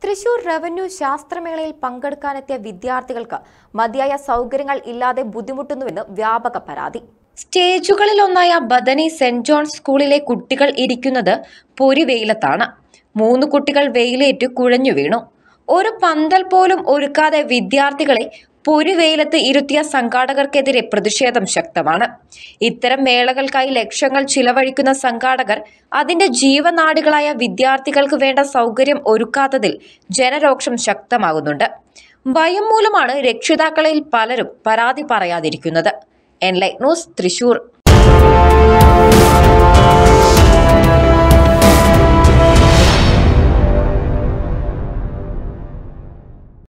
Thrissur revenue ശാസ്ത്രമേളയിൽ പങ്കെടുക്കാനെത്തിയ വിദ്യാർത്ഥികൾക്ക് മതിയായ സൗകര്യങ്ങൾ ഇല്ലാതെ ബുദ്ധിമുട്ടുന്നുവെന്ന് വ്യാപക പരാതി സ്റ്റേജുകളിലൊന്നായ ബദനി സെന്റ് ജോൺസ് സ്കൂളിലെ കുട്ടികൾ ഇരിക്കുന്നത് പൊരിവെയിലത്താണ് മൂന്ന് കുട്ടികൾ വെയിലേറ്റ് കുഴഞ്ഞു വീണു ഒരു പന്തൽ പോലും ഒരുക്കാതെ വിദ്യാർത്ഥികളെ പൊരിവെയിലത്ത് ഇരുത്തിയ സംഘാടകർക്കെതിരെ പ്രതിഷേധം ശക്തമാണ് ഇത്തരം മേളകൾക്കായി ലക്ഷങ്ങൾ ചിലവഴിക്കുന്ന സംഘാടകർ അതിന്റെ ജീവനാടികളായ വിദ്യാർത്ഥികൾക്ക് വേണ്ട സൗകര്യം ഒരുക്കാത്തതിൽ ജനരോക്ഷം ശക്തമാകുന്നുണ്ട് ഭയം മൂലമാണ് രക്ഷിതാക്കളിൽ പലരും പരാതി പറയാതിരിക്കുന്നത് എൻലൈറ്റ് ന്യൂസ് തൃശൂർ